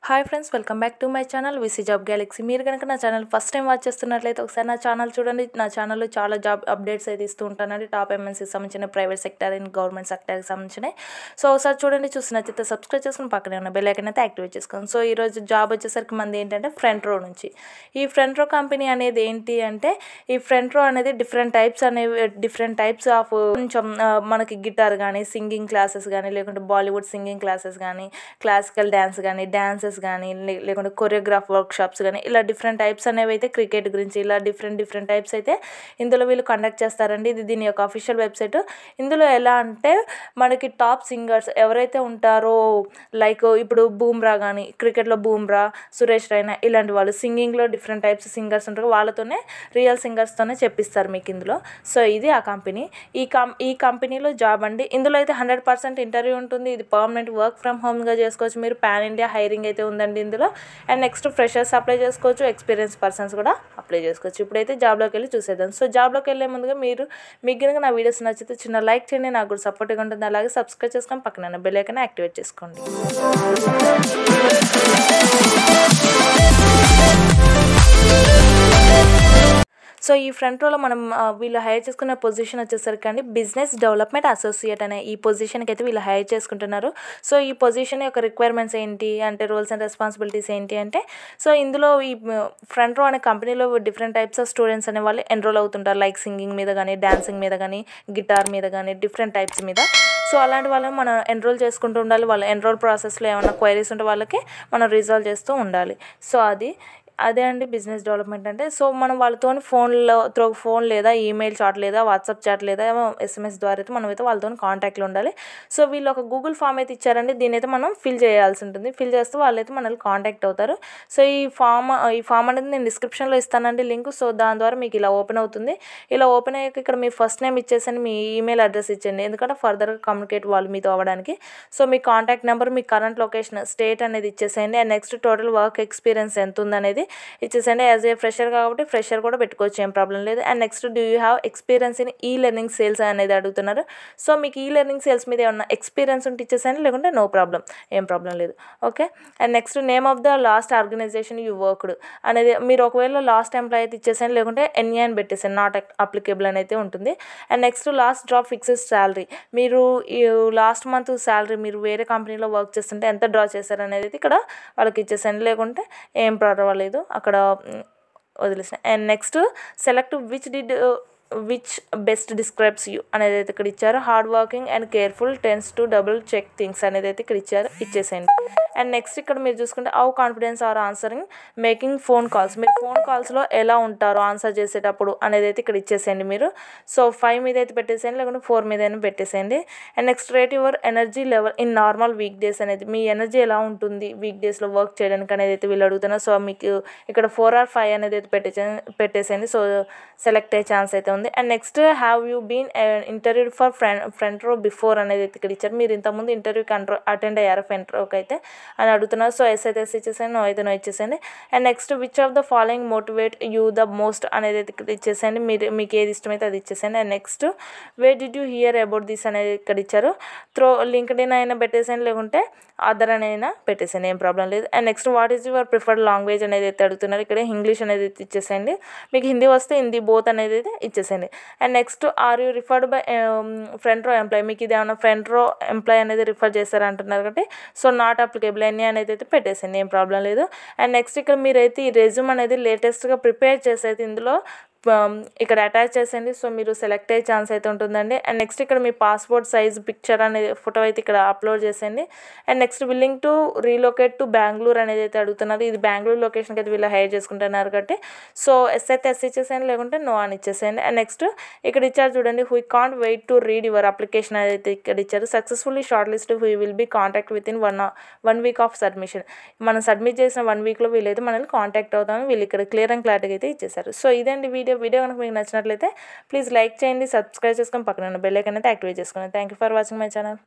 hi friends welcome back to my channel విసి job galaxy మీరు కనుక నా ఛానల్ ఫస్ట్ టైం వాచ్ చేస్తున్నట్లయితే ఒకసారి నా ఛానల్ చూడండి నా ఛానల్లో చాలా జాబ్ అప్డేట్స్ అయితే ఇస్తూ ఉంటానండి టాప్ ఎంఎన్సీకి సంబంధించిన ప్రైవేట్ సెక్టర్ అండ్ గవర్నమెంట్ సెక్టర్కి సంబంధించినవి సో ఒకసారి చూడండి చూసి నచ్చితే సబ్స్క్రైబ్ చేసుకుని పక్కనే ఉన్న బెల్ ఐకన్ అయితే యాక్టివేట్ చేసుకోండి సో ఈరోజు జాబ్ వచ్చేసరికి మంది ఏంటంటే ఫ్రంట్ రో నుంచి ఈ ఫ్రంట్ రో కంపెనీ అనేది ఏంటి అంటే ఈ ఫ్రంట్ రో అనేది డిఫరెంట్ టైప్స్ అనేవి డిఫరెంట్ టైప్స్ ఆఫ్ కొంచెం ఆ, మనకి గిటార్ కానీ సింగింగ్ క్లాసెస్ కానీ లేకుంటే బాలీవుడ్ సింగింగ్ క్లాసెస్ కానీ క్లాసికల్ డ్యాన్స్ కానీ డ్యాన్సెస్ కానీ లే- లేకుంటే కొరియోగ్రాఫ్ వర్క్ షాప్స్ కానీ ఇలా డిఫరెంట్ టైప్స్ అనేవి అయితే క్రికెట్ గురించి ఇలా డిఫరెంట్ డిఫరెంట్ టైప్స్ అయితే ఇందులో వీళ్ళు కండక్ట్ చేస్తారండి ఇది దీని యొక్క అఫీషియల్ వెబ్సైట్ ఇందులో ఎలా అంటే మనకి టాప్ సింగర్స్ ఎవరైతే ఉంటారో లైక్ ఇప్పుడు బూమ్రా కానీ క్రికెట్లో బూమ్రా సురేష్ రైనా ఇలాంటి వాళ్ళు సింగింగ్లో డిఫరెంట్ టైప్స్ సింగర్స్ ఉంటారు వాళ్ళతోనే రియల్ సింగర్స్తోనే చెప్పిస్తారు మీకు ఇందులో సో ఇది ఆ కంపెనీ ఈ కం ఈ కంపెనీలో జాబ్ అండి ఇందులో అయితే హండ్రెడ్ పర్సెంట్ ఇంటర్వ్యూ ఉంటుంది ఇది పర్మనెంట్ వర్క్ ఫ్రమ్ హోమ్గా చేసుకోవచ్చు మీరు పాన్ ఇండియా హైరింగ్ అయితే ఉందండి ఇందులో అండ్ నెక్స్ట్ ఫ్రెషర్స్ అప్లై చేసుకోవచ్చు ఎక్స్పీరియన్స్ పర్సన్స్ కూడా అప్లై చేసుకోవచ్చు ఇప్పుడైతే జాబ్లోకి వెళ్ళి చూసేద్దాం సో జాబ్లోకి వెళ్ళే ముందుగా మీరు మీకు కనుక నా వీడియోస్ నచ్చితే చిన్న లైక్ చేయండి నాకు కూడా సపోర్ట్గా ఉంటుంది అలాగే సబ్స్క్రైబ్ చేసుకొని పక్కన బెల్ ఐకాన్ యాక్టివేట్ చేసుకోండి సో ఈ ఫ్రంట్ రోలో మనం ఆ, వీళ్ళు హైర్ చేసుకున్న పొజిషన్ వచ్చేసరికి అండి బిజినెస్ డెవలప్మెంట్ అసోసియేట్ అనే ఈ పొజిషన్కి అయితే వీళ్ళు హైర్ చేసుకుంటున్నారు సో ఈ పొజిషన్ యొక్క రిక్వైర్మెంట్స్ ఏంటి అంటే రోల్స్ అండ్ రెస్పాన్సిబిలిటీస్ ఏంటి అంటే సో ఇందులో ఈ ఫ్రంట్ రో అనే కంపెనీలో డిఫరెంట్ టైప్స్ ఆఫ్ స్టూడెంట్స్ అనే వాళ్ళు ఎన్రోల్ అవుతుంటారు లైక్ సింగింగ్ మీద కానీ డాన్సింగ్ మీద కానీ గిటార్ మీద కానీ డిఫరెంట్ టైప్స్ మీద సో అలాంటి వాళ్ళని మనం ఎన్రోల్ చేసుకుంటూ ఉండాలి వాళ్ళ ఎన్రోల్ ప్రాసెస్లో ఏమైనా క్వైరీస్ ఉంటే వాళ్ళకి మనం రిజాల్వ్ చేస్తూ ఉండాలి సో అది అదే అండి బిజినెస్ డెవలప్మెంట్ అంటే సో మనం వాళ్ళతో ఫోన్లో త్రో ఫోన్ లేదా ఈమెయిల్ చాట్ లేదా వాట్సాప్ చాట్ లేదా ఎస్ఎంఎస్ ద్వారా అయితే మనం అయితే వాళ్ళతో కాంటాక్ట్లో ఉండాలి సో వీళ్ళు ఒక గూగుల్ ఫామ్ అయితే ఇచ్చారండి దీని అయితే మనం ఫిల్ చేయాల్సి ఉంటుంది ఫిల్ చేస్తే వాళ్ళైతే మనల్ని కాంటాక్ట్ అవుతారు సో ఈ ఫామ్ ఈ ఫామ్ అనేది నేను డిస్క్రిప్షన్లో ఇస్తానండి లింక్ సో దాని ద్వారా మీకు ఇలా ఓపెన్ అవుతుంది ఇలా ఓపెన్ అయ్యాక ఇక్కడ మీ ఫస్ట్ నేమ్ ఇచ్చేసండి మీ ఈమెయిల్ అడ్రస్ ఇచ్చండి ఎందుకంటే ఫర్దర్గా కమ్యూనికేట్ వాళ్ళు మీతో అవ్వడానికి సో మీ కాంటాక్ట్ నెంబర్ మీ కరెంట్ లొకేషన్ స్టేట్ అనేది ఇచ్చేసేయండి and next total work experience ఎంత ఉందనేది ఇచ్చేసండి యాజ్ ఏ ఫ్రెషర్ కాబట్టి ఫ్రెషర్ కూడా పెట్టుకోవచ్చు ఏం ప్రాబ్లం లేదు and next do you have experience in e learning sales అనేది అడుగుతున్నారు సో మీకు ఈ లెర్నింగ్ సేల్స్ మీద ఏమన్నా ఎక్స్పీరియన్స్ ఉంటే ఇచ్చేసండి లేకుంటే నో ప్రాబ్లం ఏం ప్రాబ్లం లేదు okay and next name of the last organisation you worked అనేది మీరు ఒకవేళ లాస్ట్ ఎంప్లాయ్ అయితే ఇచ్చేసాను లేకుంటే ఎన్ఏ అని పెట్టేసాను నాట్ అప్లికేబుల్ అని అయితే ఉంటుంది and next last drawn fixed salary మీరు ఈ లాస్ట్ మంత్ శాలరీ మీరు వేరే కంపెనీలో వర్క్ చేస్తుంటే ఎంత డ్రా చేశారు అనేది అయితే ఇక్కడ వాళ్ళకి ఇచ్చేసాను లేకుంటే ఏం పర్వాలేదు అక్కడ మ్, వదిలేసిన and next select which did which best describes you అనేది అయితే ఇక్కడ ఇచ్చారు hard working and careful tends to double check things అనేది అయితే ఇక్కడ ఇచ్చారు ఇచ్చేసేయండి అండ్ నెక్స్ట్ ఇక్కడ మీరు చూసుకుంటే how confidence are answering making phone calls మీరు ఫోన్ కాల్స్లో ఎలా ఉంటారో ఆన్సర్ చేసేటప్పుడు అనేది అయితే ఇక్కడ ఇచ్చేసేయండి మీరు సో ఫైవ్ మీద అయితే పెట్టేసేయండి లేకుంటే ఫోర్ మీద అయినా పెట్టేసేయండి and next rate your energy level in normal week days అనేది మీ ఎనర్జీ ఎలా ఉంటుంది వీక్ డేస్లో వర్క్ చేయడానికి అనేది అయితే వీళ్ళు అడుగుతున్నారు సో మీకు ఇక్కడ ఫోర్ ఆర్ ఫైవ్ అనేది అయితే పెట్టేసే పెట్టేసేయండి సో సెలెక్ట్ అయ్యే ఛాన్స్ అయితే ఉంది and next have you been interview for front front row before అనేది అయితే ఇక్కడ ఇచ్చారు మీరు ఇంతకుముందు ఇంటర్వ్యూ కంట్రో అటెండ్ అయ్యారు ఫ్రంట్ రోకి అయితే అని అడుగుతున్నారు సో ఎస్ అయితే ఎస్ ఇచ్చేసేయండి నో అయితే నో ఇచ్చేసేయండి and next which of the following motivate you the most అనేది అయితే ఇక్కడ ఇచ్చేసేయండి మీరు మీకు ఏది ఇష్టమైతే అది ఇచ్చేసేయండి and next way did you hear about this అనేది ఇక్కడ ఇచ్చారు త్రో లింక్డ్ ఇన్ అయినా పెట్టేసేయండి లేకుంటే అదర్ అనైనా పెట్టేసేయండి ఏం ప్రాబ్లం లేదు and next what is your preferred language అనేది అయితే అడుగుతున్నారు ఇక్కడ ఇంగ్లీష్ అనేది అయితే ఇచ్చేసేయండి మీకు హిందీ వస్తే హిందీ బోత్ అనేది అయితే ఇచ్చేసేయండి and next are you referred by front row employee మీకు ఇది ఏమైనా ఫ్రంట్ రో ఎంప్లాయ్ అనేది రిఫర్ చేస్తారు అంటున్నారు కాబట్టి సో నాట్ అప్లికేబుల్ ఎన్ని అనేది అయితే పెట్టేసేయండి ఏం ప్రాబ్లం లేదు అండ్ నెక్స్ట్ ఇక్కడ మీరైతే ఈ రెజ్యూమ్ అనేది లేటెస్ట్గా ప్రిపేర్ చేసి అయితే ఇందులో um, ఇక్కడ అటాచ్ చేసేయండి సో మీరు సెలెక్ట్ అయ్యే ఛాన్స్ అయితే ఉంటుందండి అండ్ నెక్స్ట్ ఇక్కడ మీ పాస్పోర్ట్ సైజ్ పిక్చర్ అనేది ఫోటో అయితే ఇక్కడ అప్లోడ్ చేసేయండి and next willing to relocate to Bengaluru అనేది అయితే అడుగుతున్నారు ఇది బెంగళూరు లొకేషన్కి అయితే వీళ్ళు హైర్ చేసుకుంటున్నారు కాబట్టి సో ఎస్ అయితే ఎస్ ఇచ్చేసేయండి లేకుంటే నో అని ఇచ్చేసేయండి అండ్ నెక్స్ట్ ఇక్కడ ఇచ్చారు చూడండి who can't wait to read your application అయితే ఇక్కడ ఇచ్చారు successfully short list who will be contact with in one one week of submission మనం సబ్మిట్ చేసిన వన్ వీక్లో వీళ్ళైతే మనల్ని కాంటాక్ట్ అవుతామని వీళ్ళు ఇక్కడ క్లియర్ అండ్ క్లారిటీగా అయితే ఇచ్చేసారు సో ఇదండి వీడియో వీడియో కనుక మీకు నచ్చినట్లయితే ప్లీజ్ లైక్ చేయండి సబ్స్క్రైబ్ చేసుకొని పక్కన ఉన్న బెల్ ఐకన్ అయితే యాక్టివేట్ చేసుకోండి thank you for watching my channel